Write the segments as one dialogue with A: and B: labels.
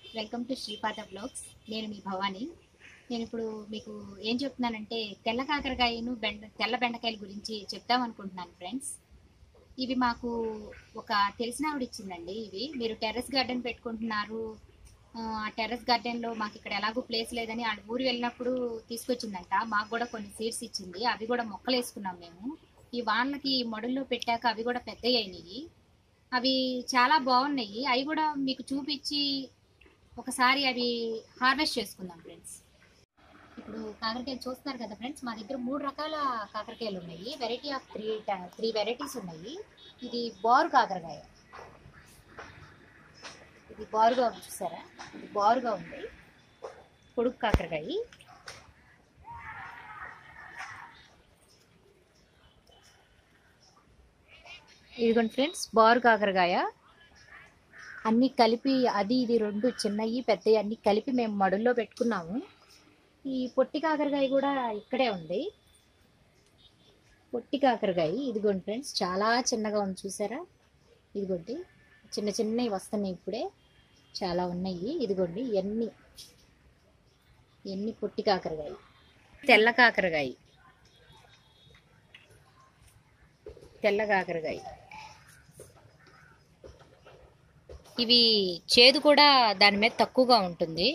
A: welcome to Sripada blogs నేను మీ భవాని నేను ఇప్పుడు మీకు ఏం చెప్తున్నానంటే తెల్ల కాకరకాయను బెండ తెల్ల బెండకాయల గురించి చెప్దాం అనుకుంటున్నాను ఫ్రెండ్స్ ఇవి మాకు ఒక తెలిసిన ఆవిడ ఇచ్చిందండి ఇవి మీరు టెర్రస్ గార్డెన్ పెట్టుకుంటున్నారు ఆ టెర్రస్ గార్డెన్లో మాకు ఇక్కడ ఎలాగో ప్లేస్ లేదని ఆడ ఊరు వెళ్ళినప్పుడు తీసుకొచ్చిందంట మాకు కూడా కొన్ని సీడ్స్ ఇచ్చింది అవి కూడా మొక్కలు వేసుకున్నాం మేము ఈ వానలకి మడుల్లో పెట్టాక అవి కూడా పెద్దవి అయినాయి అవి చాలా బాగున్నాయి అవి కూడా మీకు చూపించి ఒకసారి అవి హార్వెస్ట్ చేసుకుందాం ఫ్రెండ్స్ ఇప్పుడు కాకరకాయలు చూస్తున్నారు కదా ఫ్రెండ్స్ మా దగ్గర మూడు రకాల కాకరకాయలు ఉన్నాయి variety of three three varieties ఉన్నాయి ఇది బారు కాకరకాయ ఇది బారుగా ఉంది చూసారా ఇది బారుగా ఉంది పొడుగు కాకరకాయ ఇదిగోండి ఫ్రెండ్స్ బారు కాకరకాయ అన్నీ కలిపి అది ఇది రెండు చిన్నవి పెద్దవి అన్నీ కలిపి మేము మడుల్లో పెట్టుకున్నాము ఈ పొట్టి కాకరకాయ కూడా ఇక్కడే ఉంది పొట్టి కాకరకాయ ఇదిగోండి ఫ్రెండ్స్ చాలా చిన్నగా ఉంది చూసారా ఇదిగోండి చిన్న చిన్నవి వస్తున్నాయి ఇప్పుడే చాలా ఉన్నాయి ఇదిగోండి ఎన్ని ఎన్ని పొట్టి కాకరకాయ తెల్ల కాకరకాయ తెల్ల కాకరకాయ ఇవి చేదు కూడా దాని మీద తక్కువగా ఉంటుంది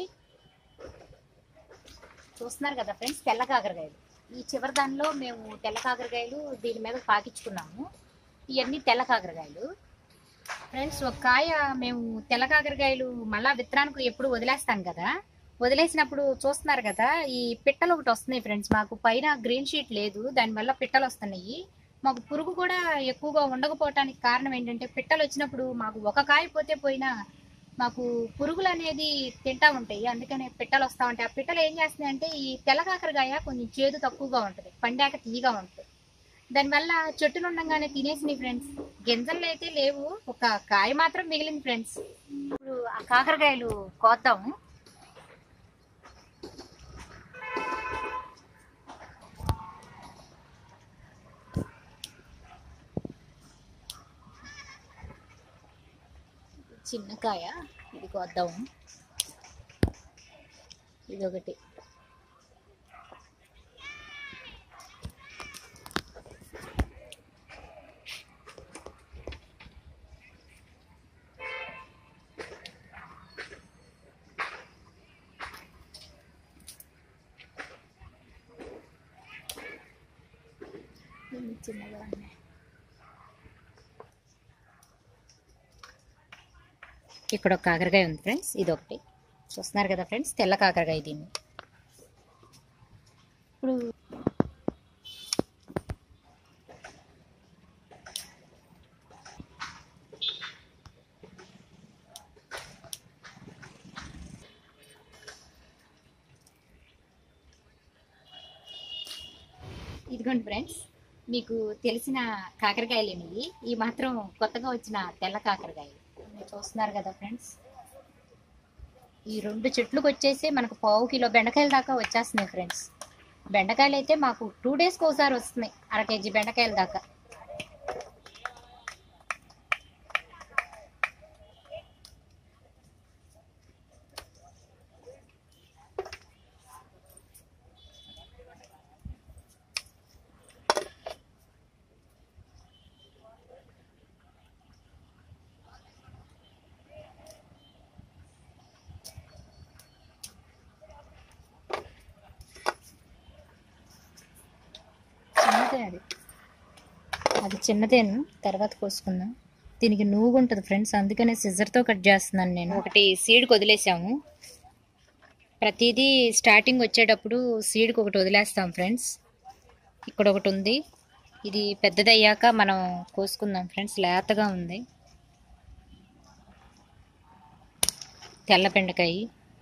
A: చూస్తున్నారు కదా ఫ్రెండ్స్ తెల్ల కాకరకాయలు ఈ చివరి దానిలో మేము తెల్ల కాకరకాయలు దీని మీద పాకించుకున్నాము ఇవన్నీ తెల్ల కాకరకాయలు ఫ్రెండ్స్ ఒక కాయ మేము తెల్ల కాకరకాయలు మళ్ళా విత్తనానికి ఎప్పుడు వదిలేస్తాం కదా వదిలేసినప్పుడు చూస్తున్నారు కదా ఈ పిట్టలు ఒకటి వస్తున్నాయి ఫ్రెండ్స్ మాకు పైన గ్రీన్ షీట్ లేదు దానివల్ల పిట్టలు వస్తున్నాయి మాకు పురుగు కూడా ఎక్కువగా ఉండకపోవటానికి కారణం ఏంటంటే పిట్టలు వచ్చినప్పుడు మాకు ఒక కాయ పోతే పోయినా మాకు పురుగులు అనేది తింటా ఉంటాయి అందుకనే పిట్టలు వస్తూ ఉంటాయి ఆ పిట్టలు ఏం చేస్తున్నాయి అంటే ఈ తెల్ల కాకరకాయ కొంచెం చేదు తక్కువగా ఉంటుంది పండాక తీయగా ఉంటుంది దానివల్ల చెట్టులు ఉండగానే తినేసినాయి ఫ్రెండ్స్ గింజలు అయితే లేవు ఒక కాయ మాత్రం మిగిలింది ఫ్రెండ్స్ ఇప్పుడు ఆ కాకరకాయలు కోద్దాము చిన్న కాయ ఇది కోద్దాము ఇది ఒకటి ఇన్ని చిన్నగా ఉన్నాయి ఇక్కడ ఒక కాకరకాయ ఉంది ఫ్రెండ్స్ ఇది ఒకటి చూస్తున్నారు కదా ఫ్రెండ్స్ తెల్ల కాకరకాయ దీన్ని ఇప్పుడు ఇదిగోండి ఫ్రెండ్స్ మీకు తెలిసిన కాకరకాయలు ఇవి ఈ మాత్రం కొత్తగా వచ్చిన తెల్ల కాకరకాయ మీరు చూస్తున్నారు కదా ఫ్రెండ్స్ ఈ రెండు చెట్లకు వచ్చేసి మనకు పావు కిలో బెండకాయల దాకా వచ్చేస్తున్నాయి ఫ్రెండ్స్ బెండకాయలు అయితే మాకు టూ డేస్కి ఒకసారి వస్తున్నాయి అర కేజీ బెండకాయల దాకా చిన్నదే అది అది చిన్నదేను తర్వాత కోసుకుందాం దీనికి నూగు ఉంటుంది ఫ్రెండ్స్ అందుకనే సిజర్తో కట్ చేస్తున్నాను నేను ఒకటి సీడ్కి వదిలేసాము ప్రతిదీ స్టార్టింగ్ వచ్చేటప్పుడు సీడ్కి ఒకటి వదిలేస్తాం ఫ్రెండ్స్ ఇక్కడ ఒకటి ఉంది ఇది పెద్దదయ్యాక మనం కోసుకుందాం ఫ్రెండ్స్ లేతగా ఉంది తెల్ల బెండకాయ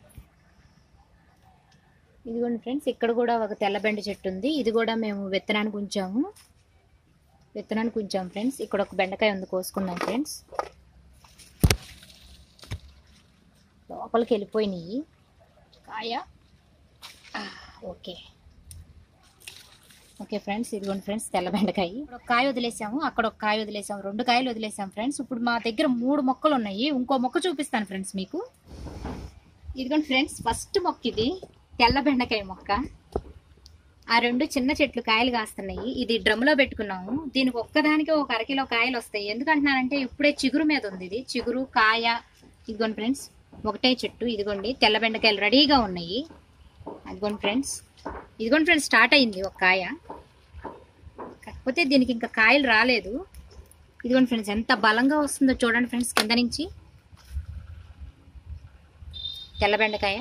A: ఇదిగోండి ఫ్రెండ్స్ ఇక్కడ కూడా ఒక తెల్ల బెండ చెట్టు ఉంది ఇది కూడా మేము విత్తనానికి ఉంచాము విత్తనానికి ఉంచాము ఫ్రెండ్స్ ఇక్కడ ఒక బెండకాయ ఉంది కోసుకుందాం ఫ్రెండ్స్ లోపలికి వెళ్ళిపోయినాయి కాయ ఆ, ఓకే ఓకే ఫ్రెండ్స్ ఇదిగోండి ఫ్రెండ్స్ తెల్ల బెండకాయ ఇక్కడ ఒక కాయ వదిలేసాము అక్కడ ఒక కాయ వదిలేసాము రెండు కాయలు వదిలేసాం ఫ్రెండ్స్ ఇప్పుడు మా దగ్గర మూడు మొక్కలు ఉన్నాయి ఇంకో మొక్క చూపిస్తాను ఫ్రెండ్స్ మీకు ఇదిగోండి ఫ్రెండ్స్ ఫస్ట్ మొక్క ఇది తెల్ల బెండకాయ మొక్క ఆ రెండు చిన్న చెట్లు కాయలు కాస్తున్నాయి ఇది డ్రమ్లో పెట్టుకున్నాము దీనికి ఒక్కదానికి ఒక అరకిలో కాయలు వస్తాయి ఎందుకంటున్నానంటే ఇప్పుడే చిగురు మీద ఉంది ఇది చిగురు కాయ ఇదిగోండి ఫ్రెండ్స్ ఒకటే చెట్టు ఇదిగోండి తెల్ల బెండకాయలు రెడీగా ఉన్నాయి అదిగోండి ఫ్రెండ్స్ ఇదిగోండి ఫ్రెండ్స్ స్టార్ట్ అయింది ఒక కాయ కాకపోతే దీనికి ఇంకా కాయలు రాలేదు ఇదిగోండి ఫ్రెండ్స్ ఎంత బలంగా వస్తుందో చూడండి ఫ్రెండ్స్ కింద నుంచి తెల్ల బెండకాయ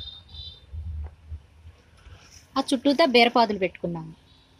A: ఆ చుట్టూతా బీరపాదులు పెట్టుకున్నాము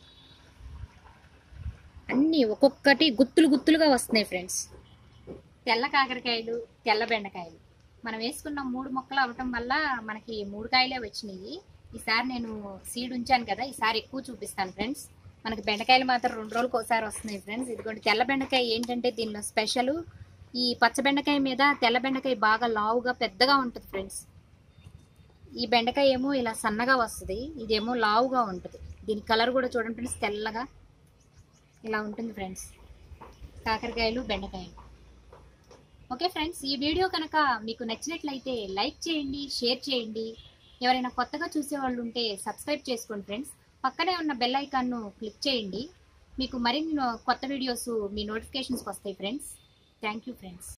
A: అన్నీ ఒక్కొక్కటి గుత్తులు గుత్తులుగా వస్తున్నాయి ఫ్రెండ్స్ తెల్ల కాకరకాయలు తెల్ల బెండకాయలు మనం వేసుకున్న మూడు మొక్కలు అవటం వల్ల మనకి మూడు కాయలే వచ్చినాయి ఈసారి నేను సీడ్ ఉంచాను కదా ఈసారి ఎక్కువ చూపిస్తాను ఫ్రెండ్స్ మనకి బెండకాయలు మాత్రం రెండు రోజులకు ఒకసారి వస్తున్నాయి ఫ్రెండ్స్ ఇదిగోండి తెల్ల బెండకాయ ఏంటంటే దీనిలో స్పెషల్ ఈ పచ్చ బెండకాయ మీద తెల్ల బెండకాయ బాగా లావుగా పెద్దగా ఉంటుంది ఫ్రెండ్స్ ఈ బెండకాయ ఏమో ఇలా సన్నగా వస్తుంది ఇదేమో లావుగా ఉంటుంది దీని కలర్ కూడా చూడండి ఫ్రెండ్స్ తెల్లగా ఇలా ఉంటుంది ఫ్రెండ్స్ కాకరకాయలు బెండకాయలు ఓకే ఫ్రెండ్స్ ఈ వీడియో కనుక మీకు నచ్చినట్లయితే లైక్ చేయండి షేర్ చేయండి ఎవరైనా కొత్తగా చూసేవాళ్ళు ఉంటే సబ్స్క్రైబ్ చేసుకోండి ఫ్రెండ్స్ పక్కనే ఉన్న బెల్ ఐకాన్ను క్లిక్ చేయండి మీకు మరిన్ని కొత్త వీడియోస్ మీ నోటిఫికేషన్స్కి వస్తాయి ఫ్రెండ్స్ థ్యాంక్ యూ ఫ్రెండ్స్